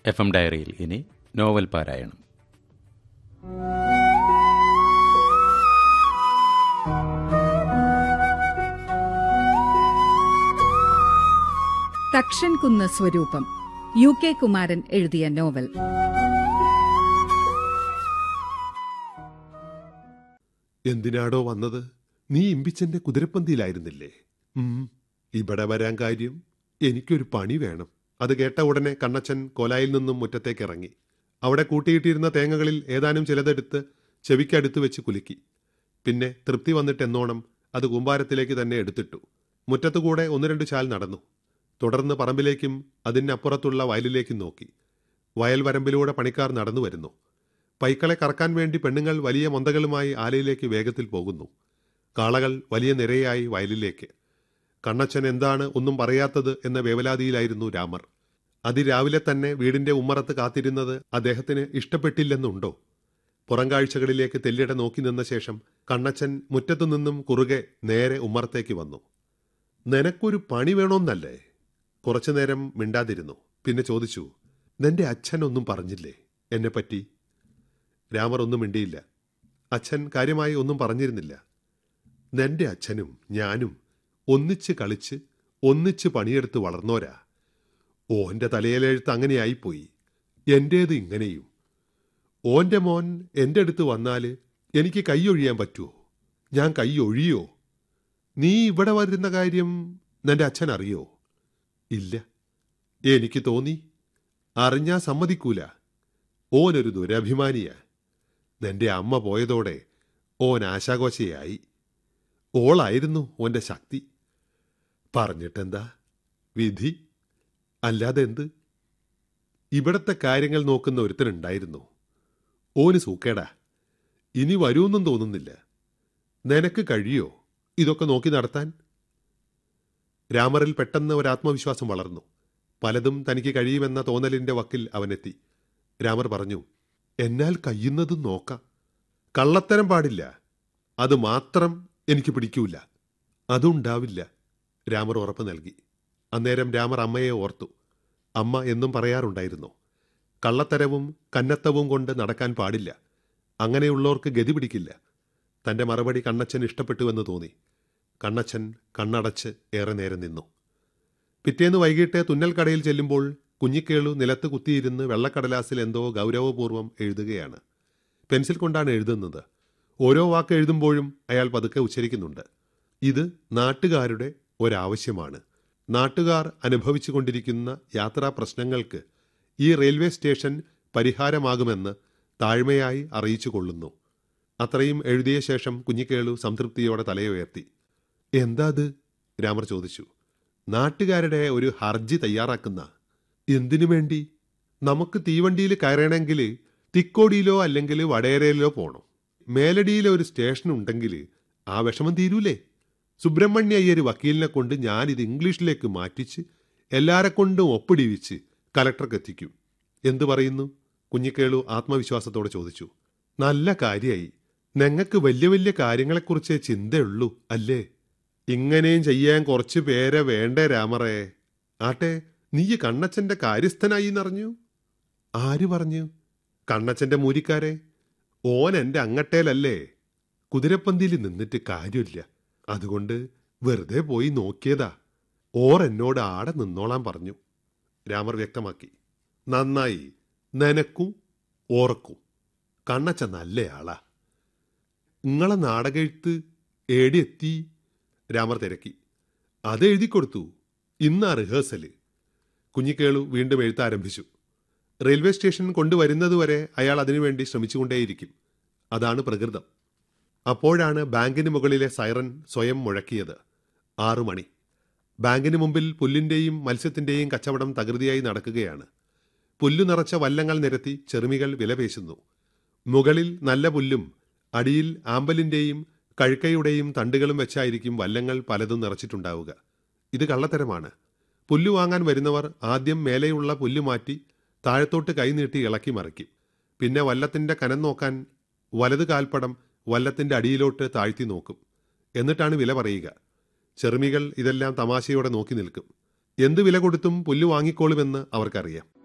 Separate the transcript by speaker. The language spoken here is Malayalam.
Speaker 1: എഫ് എം ഡയറിയിൽ ഇനി നോവൽ പാരായണം
Speaker 2: തക്ഷൻ കുന്ന് സ്വരൂപം യു കെ കുമാരൻ എഴുതിയ നോവൽ
Speaker 3: എന്തിനാടോ വന്നത് നീ ഇമ്പിച്ചന്റെ കുതിരപ്പന്തിയിലായിരുന്നില്ലേ ഉം, ഇവിടെ വരാൻ കാര്യം എനിക്കൊരു പണി വേണം അത് കേട്ട ഉടനെ കണ്ണച്ചൻ കോലായിൽ നിന്നും മുറ്റത്തേക്ക് ഇറങ്ങി അവിടെ കൂട്ടിയിട്ടിരുന്ന തേങ്ങകളിൽ ഏതാനും ചിലതെടുത്ത് ചെവിക്കടുത്ത് വെച്ച് കുലുക്കി പിന്നെ തൃപ്തി വന്നിട്ട് എന്നോണം അത് കൂമ്പാരത്തിലേക്ക് തന്നെ എടുത്തിട്ടു മുറ്റത്തുകൂടെ ഒന്ന് രണ്ട് ചാൽ നടന്നു തുടർന്ന് പറമ്പിലേക്കും അതിനപ്പുറത്തുള്ള വയലിലേക്കും നോക്കി വയൽ വരമ്പിലൂടെ പണിക്കാർ നടന്നു വരുന്നു പൈക്കളെ കറക്കാൻ വേണ്ടി പെണ്ണുങ്ങൾ വലിയ മൊന്തകളുമായി ആലയിലേക്ക് വേഗത്തിൽ പോകുന്നു കാളകൾ വലിയ നിരയായി വയലിലേക്ക് കണ്ണച്ചൻ എന്താണ് ഒന്നും പറയാത്തത് എന്ന വേവലാതിയിലായിരുന്നു രാമർ അതിരാവിലെ തന്നെ വീടിന്റെ ഉമ്മറത്ത് കാത്തിരുന്നത് അദ്ദേഹത്തിന് ഇഷ്ടപ്പെട്ടില്ലെന്നുണ്ടോ പുറംകാഴ്ചകളിലേക്ക് തെല്ലിട നോക്കി നിന്ന ശേഷം കണ്ണച്ചൻ മുറ്റത്തു നിന്നും കുറുകെ നേരെ ഉമ്മറത്തേക്ക് വന്നു നിനക്കൊരു പണി വേണോന്നല്ലേ കുറച്ചുനേരം മിണ്ടാതിരുന്നു പിന്നെ ചോദിച്ചു നിന്റെ അച്ഛൻ ഒന്നും പറഞ്ഞില്ലേ എന്നെപ്പറ്റി രാമർ ഒന്നും മിണ്ടിയില്ല അച്ഛൻ കാര്യമായി ഒന്നും പറഞ്ഞിരുന്നില്ല നിന്റെ അച്ഛനും ഞാനും ഒന്നിച്ച് കളിച്ച് ഒന്നിച്ച് പണിയെടുത്ത് വളർന്നോരാ ഓന്റെ തലയിലെഴുത്ത് അങ്ങനെയായിപ്പോയി എന്റേത് ഇങ്ങനെയും ഓന്റെ മോൻ എൻ്റെ അടുത്ത് വന്നാല് എനിക്ക് കൈയൊഴിയാൻ പറ്റുമോ ഞാൻ കൈയൊഴിയോ നീ ഇവിടെ വരുന്ന കാര്യം നിന്റെ അച്ഛൻ അറിയോ ഇല്ല എനിക്ക് തോന്നി അറിഞ്ഞാ സമ്മതിക്കൂല ഓനൊരു ദുരഭിമാനിയാ നിന്റെ അമ്മ പോയതോടെ ഓൻ ആശാഘോഷയായി ഓളായിരുന്നു ഓന്റെ ശക്തി പറഞ്ഞിട്ടെന്താ വിധി അല്ലാതെ എന്ത് ഇവിടത്തെ കാര്യങ്ങൾ നോക്കുന്ന ഒരുത്തനുണ്ടായിരുന്നു ഓന് സൂക്കേടാ ഇനി വരുമെന്നും തോന്നുന്നില്ല നിനക്ക് കഴിയോ ഇതൊക്കെ നോക്കി നടത്താൻ രാമറിൽ പെട്ടെന്ന് ഒരു ആത്മവിശ്വാസം വളർന്നു പലതും തനിക്ക് കഴിയുമെന്ന തോന്നലിന്റെ വക്കിൽ അവനെത്തി രാമർ പറഞ്ഞു എന്നാൽ കഴിയുന്നതും നോക്കാം കള്ളത്തരം പാടില്ല അത് മാത്രം എനിക്ക് പിടിക്കൂല അതുണ്ടാവില്ല രാമർ ഉറപ്പ് നൽകി അന്നേരം രാമർ അമ്മയെ ഓർത്തു അമ്മ എന്നും പറയാറുണ്ടായിരുന്നു കള്ളത്തരവും കന്നത്തവും കൊണ്ട് നടക്കാൻ പാടില്ല അങ്ങനെയുള്ളവർക്ക് ഗതി പിടിക്കില്ല തന്റെ മറുപടി കണ്ണച്ചൻ ഇഷ്ടപ്പെട്ടുവെന്ന് തോന്നി കണ്ണച്ചൻ കണ്ണടച്ച് ഏറെ നേരം നിന്നു പിറ്റേന്ന് വൈകിട്ട് തുന്നൽ കടയിൽ ചെല്ലുമ്പോൾ കുഞ്ഞിക്കേളു നിലത്ത് കുത്തിയിരുന്ന് വെള്ളക്കടലാസിൽ എന്തോ ഗൗരവപൂർവ്വം എഴുതുകയാണ് പെൻസിൽ കൊണ്ടാണ് എഴുതുന്നത് ഓരോ വാക്ക് എഴുതുമ്പോഴും അയാൾ പതുക്കെ ഉച്ചരിക്കുന്നുണ്ട് ഇത് നാട്ടുകാരുടെ ഒരാവശ്യമാണ് നാട്ടുകാർ അനുഭവിച്ചു കൊണ്ടിരിക്കുന്ന യാത്രാ പ്രശ്നങ്ങൾക്ക് ഈ റെയിൽവേ സ്റ്റേഷൻ പരിഹാരമാകുമെന്ന് താഴ്മയായി അറിയിച്ചു കൊള്ളുന്നു അത്രയും എഴുതിയ ശേഷം കുഞ്ഞിക്കേളു സംതൃപ്തിയോടെ തലയുയർത്തി എന്താ അത് രാമർ ചോദിച്ചു നാട്ടുകാരുടെ ഒരു ഹർജി തയ്യാറാക്കുന്ന എന്തിനു വേണ്ടി നമുക്ക് തീവണ്ടിയിൽ കയറണമെങ്കിൽ തിക്കോടിയിലോ അല്ലെങ്കിൽ വടേരയിലോ പോണം മേലടിയിലെ ഒരു സ്റ്റേഷൻ ഉണ്ടെങ്കിൽ ആ വിഷമം തീരൂലേ സുബ്രഹ്മണ്യ അയ്യർ വക്കീലിനെ കൊണ്ട് ഞാനിത് ഇംഗ്ലീഷിലേക്ക് മാറ്റിച്ച് എല്ലാരെ കൊണ്ടും ഒപ്പിടിവിച്ച് കലക്ടർക്ക് എത്തിക്കും എന്തു പറയുന്നു കുഞ്ഞിക്കേളു ആത്മവിശ്വാസത്തോടെ ചോദിച്ചു നല്ല കാര്യമായി ഞങ്ങൾക്ക് വലിയ വലിയ കാര്യങ്ങളെക്കുറിച്ചേ ചിന്തയുള്ളൂ അല്ലേ ഇങ്ങനെയും ചെയ്യാൻ കുറച്ച് പേരെ വേണ്ടേ രാമറേ ആട്ടെ നീ കണ്ണച്ചന്റെ കാര്യസ്ഥനായി എന്നറിഞ്ഞു ആര് പറഞ്ഞു കണ്ണച്ചന്റെ മൂരിക്കാരെ ഓൻ എന്റെ അങ്ങട്ടേലല്ലേ കുതിരപ്പന്തിയിൽ നിന്നിട്ട് കാര്യമില്ല അതുകൊണ്ട് വെറുതെ പോയി നോക്കിയതാ ഓർ എന്നോട് ആടെ നിന്നോളാൻ പറഞ്ഞു രാമർ വ്യക്തമാക്കി നന്നായി നനക്കും ഓർക്കും കണ്ണച്ച നല്ലയാളാ ഇങ്ങളെ നാടകെഴുത്ത് ഏടിയെത്തി രാമർ തിരക്കി അത് എഴുതി കൊടുത്തു ഇന്നാ റിഹേഴ്സല് കുഞ്ഞിക്കേളു വീണ്ടും എഴുത്താരംഭിച്ചു റെയിൽവേ സ്റ്റേഷൻ കൊണ്ടുവരുന്നതുവരെ അയാൾ അതിനുവേണ്ടി ശ്രമിച്ചുകൊണ്ടേയിരിക്കും അതാണ് പ്രകൃതം അപ്പോഴാണ് ബാങ്കിന് മുകളിലെ സൈറൻ സ്വയം മുഴക്കിയത് ആറു മണി ബാങ്കിന് മുമ്പിൽ പുല്ലിന്റെയും മത്സ്യത്തിന്റെയും കച്ചവടം തകൃതിയായി നടക്കുകയാണ് പുല്ലു നിറച്ച വല്ലങ്ങൾ നിരത്തി ചെറുമികൾ വിലപേശുന്നു മുകളിൽ നല്ല പുല്ലും അടിയിൽ ആമ്പലിന്റെയും കഴുക്കയുടെയും തണ്ടുകളും വെച്ചായിരിക്കും വല്ലങ്ങൾ പലതും നിറച്ചിട്ടുണ്ടാവുക ഇത് കള്ളത്തരമാണ് പുല്ലു വാങ്ങാൻ വരുന്നവർ ആദ്യം മേലെയുള്ള പുല്ല് മാറ്റി താഴത്തോട്ട് കൈനീട്ടി ഇളക്കി മറിക്കും പിന്നെ വല്ലത്തിന്റെ കനം നോക്കാൻ വലത് കാൽപ്പടം വല്ലത്തിന്റെ അടിയിലോട്ട് താഴ്ത്തി നോക്കും എന്നിട്ടാണ് വില പറയുക ചെറുമികൾ ഇതെല്ലാം തമാശയോടെ നോക്കി നിൽക്കും എന്ത് വില കൊടുത്തും പുല്ല് വാങ്ങിക്കോളുമെന്ന് അവർക്കറിയാം